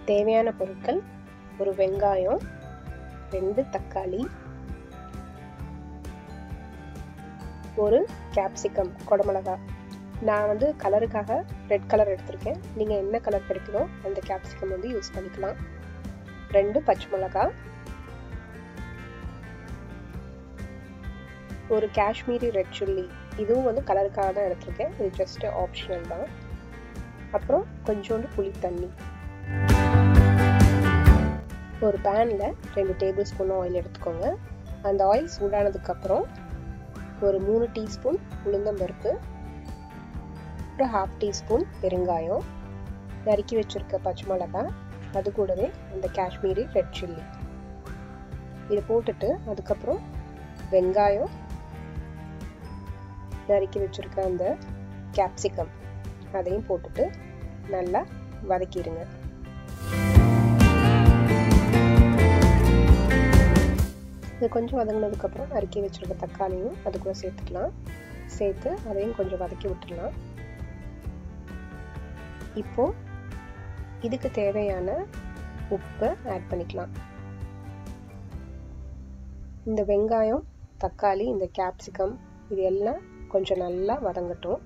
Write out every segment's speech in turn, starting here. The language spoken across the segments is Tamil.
தேவையான பொருட்கள் ஒரு வெங்காயம் ரெண்டு தக்காளி ஒரு கேப்சிகம் குடமிளகா நான் வந்து கலருக்காக ரெட் கலர் எடுத்திருக்கேன் நீங்கள் என்ன கலர் கிடைக்குதோ அந்த கேப்சிகம் வந்து யூஸ் பண்ணிக்கலாம் ரெண்டு பச்சை மிளகா ஒரு காஷ்மீரி ரெட் சில்லி இதுவும் வந்து கலருக்காக தான் எடுத்திருக்கேன் இது ஜஸ்ட் ஆப்ஷனல் தான் அப்புறம் கொஞ்சோண்டு புளி தண்ணி ஒரு பேனில் ரெண்டு டேபிள் ஸ்பூன் ஆயில் எடுத்துக்கோங்க அந்த ஆயில் சூடானதுக்கப்புறம் ஒரு மூணு டீஸ்பூன் உளுந்தம்பருப்பு ஒரு ஹாஃப் டீஸ்பூன் பெருங்காயம் நறுக்கி வச்சுருக்க பச்சை மிளகாய் அது கூடவே இந்த காஷ்மீரி ரெட் சில்லி இது போட்டுட்டு அதுக்கப்புறம் வெங்காயம் நறுக்கி வச்சுருக்க அந்த கேப்சிகம் அதையும் போட்டுட்டு நல்லா வதக்கிடுங்க இது கொஞ்சம் வதங்கினதுக்கப்புறம் நறுக்கி வச்சுருக்க தக்காளியும் அது கூட சேர்த்துக்கலாம் சேர்த்து அதையும் கொஞ்சம் வதக்கி விட்டுடலாம் இப்போ இதுக்கு தேவையான உப்பை ஆட் பண்ணிக்கலாம் இந்த வெங்காயம் தக்காளி இந்த கேப்சிகம் இது எல்லாம் கொஞ்சம் நல்லா வதங்கட்டும்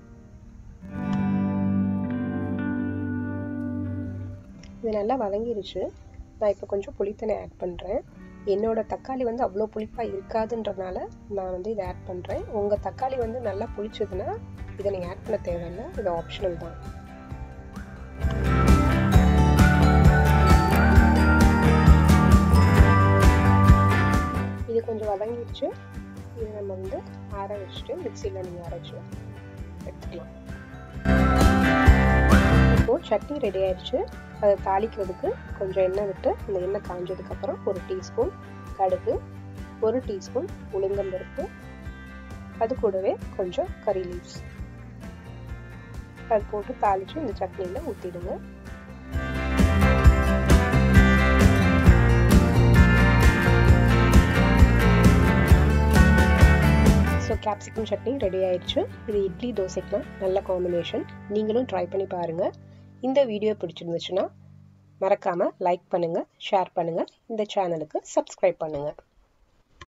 இது நல்லா வதங்கிருச்சு நான் இப்போ கொஞ்சம் புளித்தண்ணி ஆட் பண்ணுறேன் என்னோட தக்காளி வந்து அவ்வளோ புளிப்பாக இருக்காதுன்றதுனால நான் வந்து இதை ஆட் பண்ணுறேன் உங்கள் தக்காளி வந்து நல்லா புளிச்சதுன்னா இதை நீங்கள் ஆட் பண்ண தேவையில்லை இது ஆப்ஷனல் தான் இது கொஞ்சம் வதங்கிடுச்சு இது நம்ம வந்து ஆற வச்சுட்டு மிக்சியில் நீங்கள் அரைச்சி எடுத்துக்கலாம் இப்போது சட்னி ரெடி ஆயிடுச்சு அதை தாளிக்கிறதுக்கு கொஞ்சம் எண்ணெய் விட்டு அந்த எண்ணெய் காஞ்சதுக்கப்புறம் ஒரு டீஸ்பூன் கடுகு ஒரு டீஸ்பூன் உளுந்தம்பருப்பு அது கூடவே கொஞ்சம் கறி லீவ்ஸ் அது போட்டு தாளித்து இந்த சட்னியில் ஊற்றிடுங்க ஸோ கேப்சிகம் சட்னி ரெடி ஆயிடுச்சு இது இட்லி தோசைக்கெலாம் நல்ல காம்பினேஷன் நீங்களும் ட்ரை பண்ணி பாருங்கள் இந்த வீடியோ பிடிச்சிருந்துச்சுன்னா மறக்காமல் லைக் பண்ணுங்கள் ஷேர் பண்ணுங்கள் இந்த சேனலுக்கு சப்ஸ்கிரைப் பண்ணுங்கள்